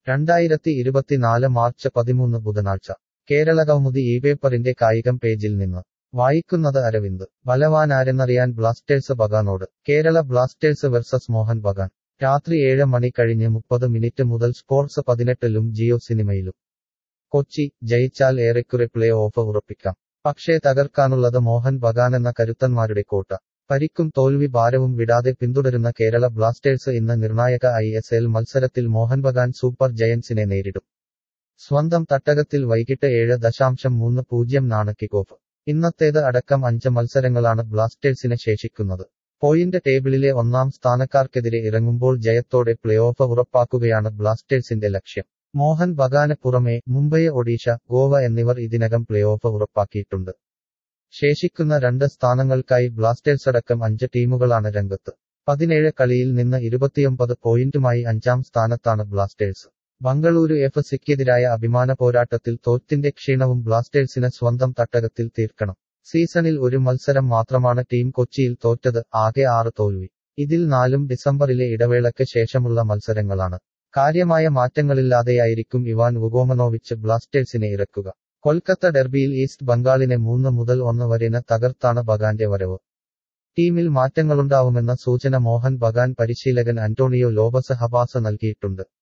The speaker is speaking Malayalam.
രണ്ടായിരത്തി ഇരുപത്തിനാല് മാർച്ച് പതിമൂന്ന് ബുധനാഴ്ച കേരള കൗമുദി ഈ പേപ്പറിന്റെ കായികം പേജിൽ നിന്ന് വായിക്കുന്നത് അരവിന്ദ് ബലവാനാരെന്നറിയാൻ ബ്ലാസ്റ്റേഴ്സ് ബഗാനോട് കേരള ബ്ലാസ്റ്റേഴ്സ് വെർസസ് മോഹൻ ബഗാൻ രാത്രി ഏഴ് മണി കഴിഞ്ഞ് മുപ്പത് മിനിറ്റ് മുതൽ സ്പോർട്സ് പതിനെട്ടിലും ജിയോ സിനിമയിലും കൊച്ചി ജയിച്ചാൽ ഏറെക്കുറെ പ്ലേ ഓഫ് ഉറപ്പിക്കാം പക്ഷേ തകർക്കാനുള്ളത് മോഹൻ ബഗാനെന്ന കരുത്തന്മാരുടെ കോട്ട പരിക്കും തോൽവി ഭാരവും വിടാതെ പിന്തുടരുന്ന കേരള ബ്ലാസ്റ്റേഴ്സ് ഇന്ന് നിർണായക ഐ എസ് എൽ മത്സരത്തിൽ മോഹൻ ബഗാൻ സൂപ്പർ ജയൻസിനെ നേരിടും സ്വന്തം തട്ടകത്തിൽ വൈകിട്ട് ഏഴ് ദശാംശം മൂന്ന് പൂജ്യം നാണ് കിക്കോഫ് ഇന്നത്തേത് അടക്കം അഞ്ച് മത്സരങ്ങളാണ് ബ്ലാസ്റ്റേഴ്സിന് ശേഷിക്കുന്നത് പോയിന്റ് ടേബിളിലെ ഒന്നാം സ്ഥാനക്കാർക്കെതിരെ ഇറങ്ങുമ്പോൾ ജയത്തോടെ പ്ലേ ഓഫ് ഉറപ്പാക്കുകയാണ് ബ്ലാസ്റ്റേഴ്സിന്റെ ലക്ഷ്യം മോഹൻ ബഗാന് പുറമെ മുംബൈ ഒഡീഷ ഗോവ എന്നിവർ ഇതിനകം പ്ലേ ഓഫ് ഉറപ്പാക്കിയിട്ടുണ്ട് ശേഷിക്കുന്ന രണ്ട് സ്ഥാനങ്ങൾക്കായി ബ്ലാസ്റ്റേഴ്സ് അടക്കം അഞ്ച് ടീമുകളാണ് രംഗത്ത് പതിനേഴ് കളിയിൽ നിന്ന് ഇരുപത്തിയൊമ്പത് പോയിന്റുമായി അഞ്ചാം സ്ഥാനത്താണ് ബ്ലാസ്റ്റേഴ്സ് ബംഗളൂരു എഫ് സിക്കെതിരായ അഭിമാന പോരാട്ടത്തിൽ തോറ്റിന്റെ ക്ഷീണവും ബ്ലാസ്റ്റേഴ്സിന് സ്വന്തം തട്ടകത്തിൽ തീർക്കണം സീസണിൽ ഒരു മത്സരം മാത്രമാണ് ടീം കൊച്ചിയിൽ തോറ്റത് ആകെ ആറ് തോൽവി ഇതിൽ നാലും ഡിസംബറിലെ ഇടവേളയ്ക്ക് ശേഷമുള്ള മത്സരങ്ങളാണ് കാര്യമായ മാറ്റങ്ങളില്ലാതെയായിരിക്കും ഇവാൻ വുഗോമനോവിച്ച് ബ്ലാസ്റ്റേഴ്സിനെ ഇറക്കുക കൊൽക്കത്ത ഡെർബിയിൽ ഈസ്റ്റ് ബംഗാളിനെ മൂന്ന് മുതൽ ഒന്ന് വരെന് തകർത്താണ് ബഗാന്റെ വരവ് ടീമിൽ മാറ്റങ്ങളുണ്ടാവുമെന്ന സൂചന മോഹൻ ബഗാൻ പരിശീലകൻ അന്റോണിയോ ലോബസ് ഹബാസ നൽകിയിട്ടുണ്ട്